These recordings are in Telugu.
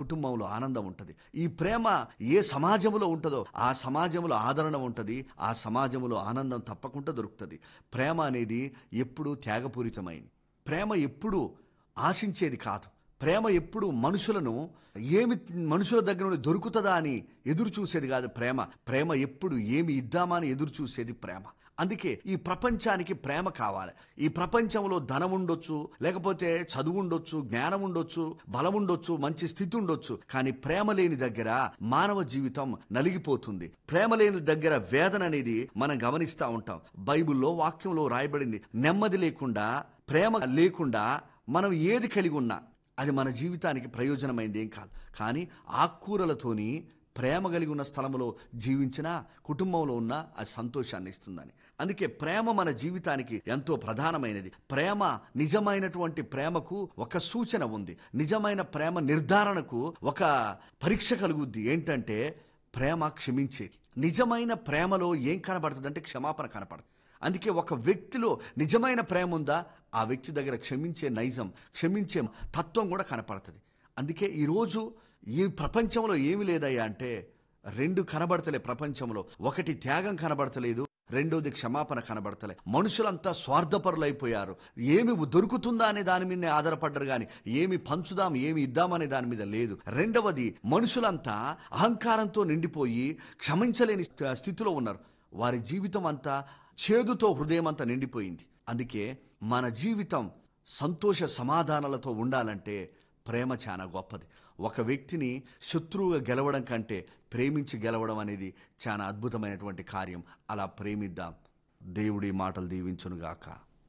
కుటుంబంలో ఆనందం ఉంటుంది ఈ ప్రేమ ఏ సమాజంలో ఉంటుందో ఆ సమాజంలో ఆదరణ ఉంటుంది ఆ సమాజంలో ఆనందం తప్పకుండా దొరుకుతుంది ప్రేమ అనేది ఎప్పుడూ త్యాగపూరితమైంది ప్రేమ ఎప్పుడూ ఆశించేది కాదు ప్రేమ ఎప్పుడు మనుషులను ఏమి మనుషుల దగ్గర నుండి దొరుకుతుందా అని ఎదురు చూసేది కాదు ప్రేమ ప్రేమ ఎప్పుడు ఏమి ఇద్దామా అని ఎదురు చూసేది ప్రేమ అందుకే ఈ ప్రపంచానికి ప్రేమ కావాలి ఈ ప్రపంచంలో ధనం ఉండొచ్చు లేకపోతే చదువు ఉండొచ్చు జ్ఞానం ఉండొచ్చు బలం ఉండొచ్చు మంచి స్థితి ఉండొచ్చు కానీ ప్రేమ లేని దగ్గర మానవ జీవితం నలిగిపోతుంది ప్రేమ లేని దగ్గర వేదన అనేది మనం గమనిస్తూ ఉంటాం బైబిల్లో వాక్యంలో రాయబడింది నెమ్మది లేకుండా ప్రేమ లేకుండా మనం ఏది కలిగి ఉన్నా అది మన జీవితానికి ప్రయోజనమైంది ఏం కాదు కానీ ఆకుకూరలతోని ప్రేమ కలిగి ఉన్న స్థలంలో జీవించిన కుటుంబంలో ఉన్న అది సంతోషాన్ని ఇస్తుందని అందుకే ప్రేమ మన జీవితానికి ఎంతో ప్రధానమైనది ప్రేమ నిజమైనటువంటి ప్రేమకు ఒక సూచన ఉంది నిజమైన ప్రేమ నిర్ధారణకు ఒక పరీక్ష కలుగుద్ది ఏంటంటే ప్రేమ క్షమించేది నిజమైన ప్రేమలో ఏం కనబడుతుంది అంటే క్షమాపణ కనపడుతుంది అందుకే ఒక వ్యక్తిలో నిజమైన ప్రేమ ఉందా ఆ వ్యక్తి దగ్గర క్షమించే నైజం క్షమించే తత్వం కూడా కనపడుతుంది అందుకే ఈరోజు ఈ ప్రపంచంలో ఏమి లేదయ్యా అంటే రెండు కనబడతలే ప్రపంచంలో ఒకటి త్యాగం కనబడతలేదు రెండోది క్షమాపణ కనబడతలే మనుషులంతా స్వార్థపరులైపోయారు ఏమి దొరుకుతుందా అనే దాని మీదనే ఆధారపడ్డారు కానీ ఏమి పంచుదాం ఏమి ఇద్దామనే దాని మీద లేదు రెండవది మనుషులంతా అహంకారంతో నిండిపోయి క్షమించలేని స్థ- స్థితిలో ఉన్నారు వారి జీవితం అంతా చేదుతో హృదయం అంతా నిండిపోయింది అందుకే మన జీవితం సంతోష సమాధానాలతో ఉండాలంటే ప్రేమ చాలా గొప్పది ఒక వ్యక్తిని శత్రువుగా గెలవడం కంటే ప్రేమించి గెలవడం అనేది చాలా అద్భుతమైనటువంటి కార్యం అలా ప్రేమిద్దాం దేవుడి మాటలు దీవించునుగాక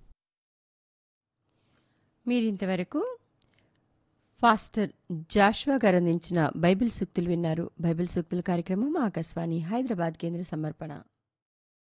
మీరింతవరకు ఫాస్టర్ జాషువా గారు అందించిన బైబిల్ సూక్తులు విన్నారు బైబిల్ సూక్తుల కార్యక్రమం ఆకాశవాణి హైదరాబాద్ కేంద్ర సమర్పణ